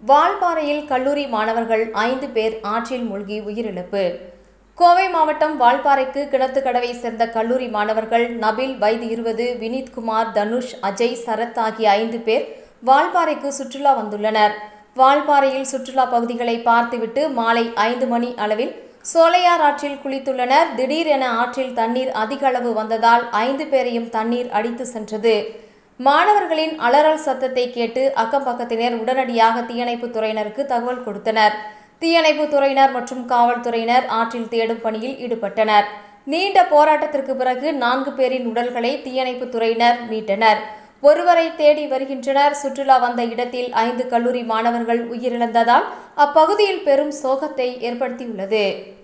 வால்பாறையில் கல்லூரி மாணவர்கள் ஐந்து பேர் ஆற்றில் மூழ்கி உயிரிழப்பு கோவை மாவட்டம் வால்பாறைக்கு கிணத்துக்கடவை சேர்ந்த கல்லூரி மாணவர்கள் நபில் வயது இருபது வினீத்குமார் தனுஷ் அஜய் சரத் ஆகிய ஐந்து பேர் வால்பாறைக்கு சுற்றுலா வந்துள்ளனர் வால்பாறையில் சுற்றுலா பகுதிகளை பார்த்துவிட்டு மாலை ஐந்து மணி அளவில் சோலையார் ஆற்றில் குளித்துள்ளனர் திடீரென ஆற்றில் தண்ணீர் அதிக அளவு வந்ததால் ஐந்து பேரையும் தண்ணீர் அடித்து சென்றது மாணவர்களின் அலறல் சத்தத்தை கேட்டு அக்கம் பக்கத்தினர் உடனடியாக தீயணைப்புத் துறையினருக்கு தகவல் கொடுத்தனர் தீயணைப்புத் துறையினர் மற்றும் காவல்துறையினர் ஆற்றில் தேடும் பணியில் ஈடுபட்டனர் நீண்ட போராட்டத்திற்கு பிறகு நான்கு பேரின் உடல்களை தீயணைப்புத் துறையினர் மீட்டனர் ஒருவரை தேடி வருகின்றனர் சுற்றுலா வந்த இடத்தில் ஐந்து கல்லூரி மாணவர்கள் உயிரிழந்ததால் அப்பகுதியில் பெரும் சோகத்தை ஏற்படுத்தியுள்ளது